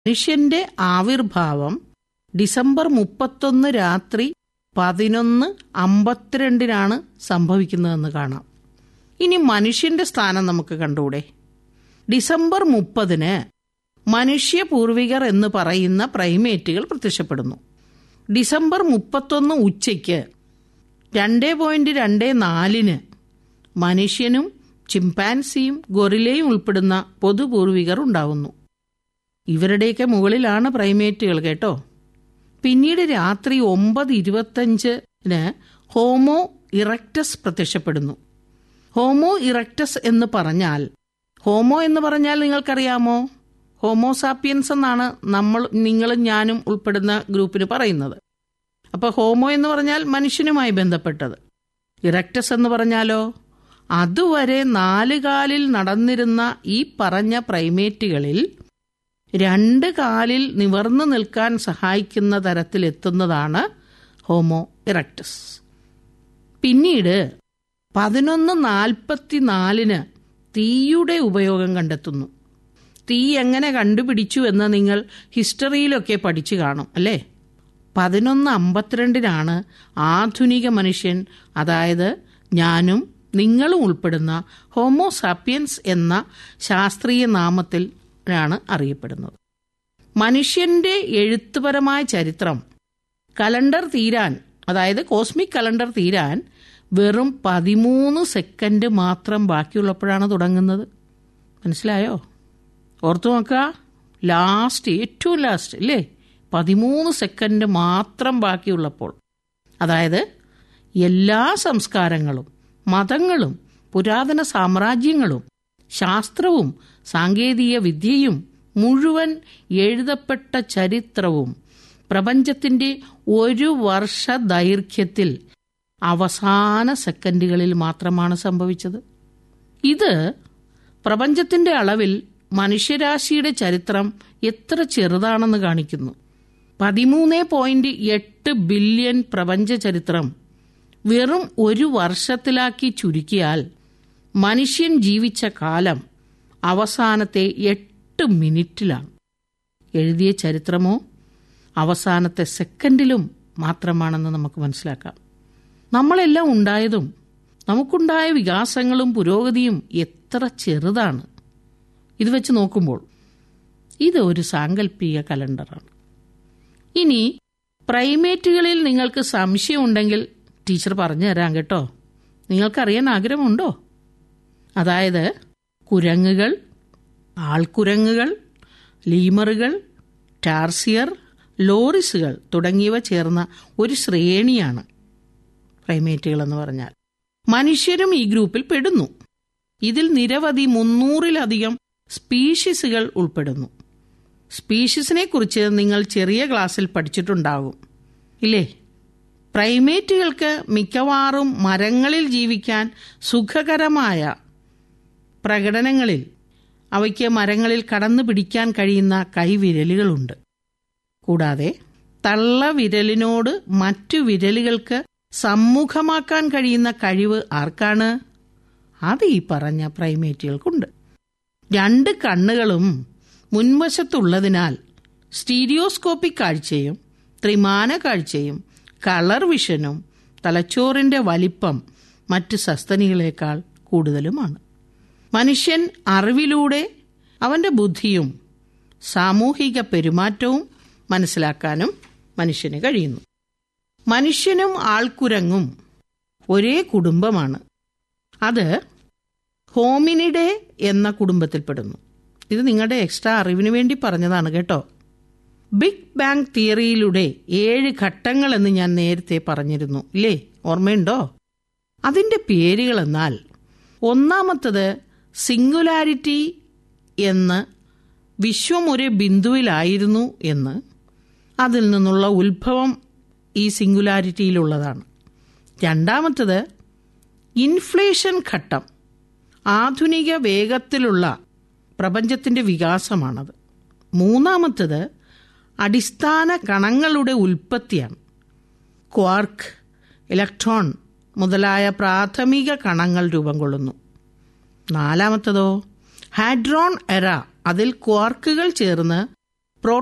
മനുഷ്യന്റെ ആവിർഭാവം ഡിസംബർ മുപ്പത്തൊന്ന് രാത്രി പതിനൊന്ന് അമ്പത്തിരണ്ടിനാണ് സംഭവിക്കുന്നതെന്ന് കാണാം ഇനി മനുഷ്യന്റെ സ്ഥാനം നമുക്ക് കണ്ടൂടെ ഡിസംബർ മുപ്പതിന് മനുഷ്യ പൂർവികർ എന്ന് പറയുന്ന പ്രൈമേറ്റുകൾ പ്രത്യക്ഷപ്പെടുന്നു ഡിസംബർ മുപ്പത്തൊന്ന് ഉച്ചയ്ക്ക് രണ്ട് പോയിന്റ് രണ്ട് നാലിന് മനുഷ്യനും ചിമ്പാൻസിയും ഗൊറിലയും ഉൾപ്പെടുന്ന പൊതുപൂർവികർ ഉണ്ടാവുന്നു ഇവരുടെയൊക്കെ മുകളിലാണ് പ്രൈമേറ്റുകൾ കേട്ടോ പിന്നീട് രാത്രി ഒമ്പത് ഇരുപത്തഞ്ചിന് ഹോമോ ഇറക്റ്റസ് പ്രത്യക്ഷപ്പെടുന്നു ഹോമോ ഇറക്റ്റസ് എന്ന് പറഞ്ഞാൽ ഹോമോ എന്ന് പറഞ്ഞാൽ നിങ്ങൾക്കറിയാമോ ഹോമോസാപ്പിയൻസ് എന്നാണ് നമ്മൾ നിങ്ങളും ഞാനും ഉൾപ്പെടുന്ന ഗ്രൂപ്പിന് പറയുന്നത് അപ്പൊ ഹോമോ എന്ന് പറഞ്ഞാൽ മനുഷ്യനുമായി ബന്ധപ്പെട്ടത് ഇറക്റ്റസ് എന്ന് പറഞ്ഞാലോ അതുവരെ നാല് കാലിൽ നടന്നിരുന്ന ഈ പറഞ്ഞ പ്രൈമേറ്റുകളിൽ രണ്ട് കാലിൽ നിവർന്നു നിൽക്കാൻ സഹായിക്കുന്ന തരത്തിലെത്തുന്നതാണ് ഹോമോ ഇറക്റ്റസ് പിന്നീട് പതിനൊന്ന് നാൽപ്പത്തിനാലിന് തീയുടെ ഉപയോഗം കണ്ടെത്തുന്നു തീ എങ്ങനെ കണ്ടുപിടിച്ചു എന്ന് നിങ്ങൾ ഹിസ്റ്ററിയിലൊക്കെ പഠിച്ചു കാണും അല്ലേ പതിനൊന്ന് അമ്പത്തിരണ്ടിനാണ് ആധുനിക മനുഷ്യൻ അതായത് ഞാനും നിങ്ങളും ഉൾപ്പെടുന്ന ഹോമോസാപ്പിയൻസ് എന്ന ശാസ്ത്രീയ നാമത്തിൽ ആണ് അറിയപ്പെടുന്നത് മനുഷ്യന്റെ എഴുത്തുപരമായ ചരിത്രം കലണ്ടർ തീരാൻ അതായത് കോസ്മിക് കലണ്ടർ തീരാൻ വെറും പതിമൂന്ന് സെക്കൻഡ് മാത്രം ബാക്കിയുള്ളപ്പോഴാണ് തുടങ്ങുന്നത് മനസ്സിലായോ ഓർത്തു നോക്കുക ലാസ്റ്റ് ഏറ്റവും ലാസ്റ്റ് അല്ലേ പതിമൂന്ന് സെക്കൻഡ് മാത്രം ബാക്കിയുള്ളപ്പോൾ അതായത് എല്ലാ സംസ്കാരങ്ങളും മതങ്ങളും പുരാതന സാമ്രാജ്യങ്ങളും ശാസ്ത്രവും സാങ്കേതിക വിദ്യയും മുഴുവൻ എഴുതപ്പെട്ട ചരിത്രവും പ്രപഞ്ചത്തിന്റെ ഒരു വർഷ ദൈർഘ്യത്തിൽ അവസാന സെക്കൻഡുകളിൽ മാത്രമാണ് സംഭവിച്ചത് ഇത് പ്രപഞ്ചത്തിന്റെ അളവിൽ മനുഷ്യരാശിയുടെ ചരിത്രം എത്ര ചെറുതാണെന്ന് കാണിക്കുന്നു പതിമൂന്ന് പോയിന്റ് എട്ട് ബില്യൺ പ്രപഞ്ച ചരിത്രം വെറും ഒരു വർഷത്തിലാക്കി ചുരുക്കിയാൽ മനുഷ്യൻ ജീവിച്ച കാലം അവസാനത്തെ എട്ട് മിനിറ്റിലാണ് എഴുതിയ ചരിത്രമോ അവസാനത്തെ സെക്കൻഡിലും മാത്രമാണെന്ന് നമുക്ക് മനസ്സിലാക്കാം നമ്മളെല്ലാം ഉണ്ടായതും നമുക്കുണ്ടായ വികാസങ്ങളും പുരോഗതിയും എത്ര ചെറുതാണ് ഇത് വെച്ച് നോക്കുമ്പോൾ ഇത് ഒരു സാങ്കല്പിക കലണ്ടറാണ് ഇനി പ്രൈമേറ്റുകളിൽ നിങ്ങൾക്ക് സംശയമുണ്ടെങ്കിൽ ടീച്ചർ പറഞ്ഞു തരാം കേട്ടോ നിങ്ങൾക്കറിയാൻ ആഗ്രഹമുണ്ടോ അതായത് കുരങ്ങുകൾ ആൾക്കുരങ്ങുകൾ ലീമറുകൾ ടാർസിയർ ലോറിസുകൾ തുടങ്ങിയവ ചേർന്ന ഒരു ശ്രേണിയാണ് പ്രൈമേറ്റുകൾ എന്ന് പറഞ്ഞാൽ മനുഷ്യരും ഈ ഗ്രൂപ്പിൽ പെടുന്നു ഇതിൽ നിരവധി മുന്നൂറിലധികം സ്പീഷീസുകൾ ഉൾപ്പെടുന്നു സ്പീഷീസിനെ കുറിച്ച് നിങ്ങൾ ചെറിയ ക്ലാസ്സിൽ പഠിച്ചിട്ടുണ്ടാകും ഇല്ലേ പ്രൈമേറ്റുകൾക്ക് മിക്കവാറും മരങ്ങളിൽ ജീവിക്കാൻ സുഖകരമായ പ്രകടനങ്ങളിൽ അവയ്ക്ക് മരങ്ങളിൽ കടന്നു പിടിക്കാൻ കഴിയുന്ന കൈവിരലുകളുണ്ട് കൂടാതെ തള്ളവിരലിനോട് മറ്റു വിരലുകൾക്ക് സമ്മുഖമാക്കാൻ കഴിയുന്ന കഴിവ് ആർക്കാണ് അത് ഈ പറഞ്ഞ പ്രൈമേറ്റുകൾക്കുണ്ട് രണ്ട് കണ്ണുകളും മുൻവശത്തുള്ളതിനാൽ സ്റ്റീരിയോസ്കോപ്പിക് കാഴ്ചയും ത്രിമാന കാഴ്ചയും കളർ വിഷനും തലച്ചോറിന്റെ വലിപ്പം മറ്റ് സസ്തനികളേക്കാൾ കൂടുതലുമാണ് മനുഷ്യൻ അറിവിലൂടെ അവന്റെ ബുദ്ധിയും സാമൂഹിക പെരുമാറ്റവും മനസ്സിലാക്കാനും മനുഷ്യന് കഴിയുന്നു മനുഷ്യനും ആൾക്കുരങ്ങും ഒരേ കുടുംബമാണ് അത് ഹോമിനിഡെ എന്ന കുടുംബത്തിൽപ്പെടുന്നു ഇത് നിങ്ങളുടെ എക്സ്ട്രാ അറിവിന് വേണ്ടി പറഞ്ഞതാണ് കേട്ടോ ബിഗ് ബാങ് തിയറിയിലൂടെ ഏഴ് ഘട്ടങ്ങൾ എന്ന് ഞാൻ നേരത്തെ പറഞ്ഞിരുന്നു ഇല്ലേ ഓർമ്മയുണ്ടോ അതിന്റെ പേരുകൾ എന്നാൽ ഒന്നാമത്തത് സിംഗുലാരിറ്റി എന്ന് വിശ്വം ഒരു ബിന്ദുവിലായിരുന്നു എന്ന് അതിൽ നിന്നുള്ള ഉത്ഭവം ഈ സിംഗുലാരിറ്റിയിലുള്ളതാണ് രണ്ടാമത്തത് ഇൻഫ്ലേഷൻ ഘട്ടം ആധുനിക വേഗത്തിലുള്ള പ്രപഞ്ചത്തിന്റെ വികാസമാണത് മൂന്നാമത്തത് അടിസ്ഥാന കണങ്ങളുടെ ഉൽപ്പത്തിയാണ് ക്വാർക്ക് ഇലക്ട്രോൺ മുതലായ പ്രാഥമിക കണങ്ങൾ രൂപം കൊള്ളുന്നു നാലാമത്തതോ ഹാഡ്രോൺ എറ അതിൽ ക്വാർക്കുകൾ ചേർന്ന്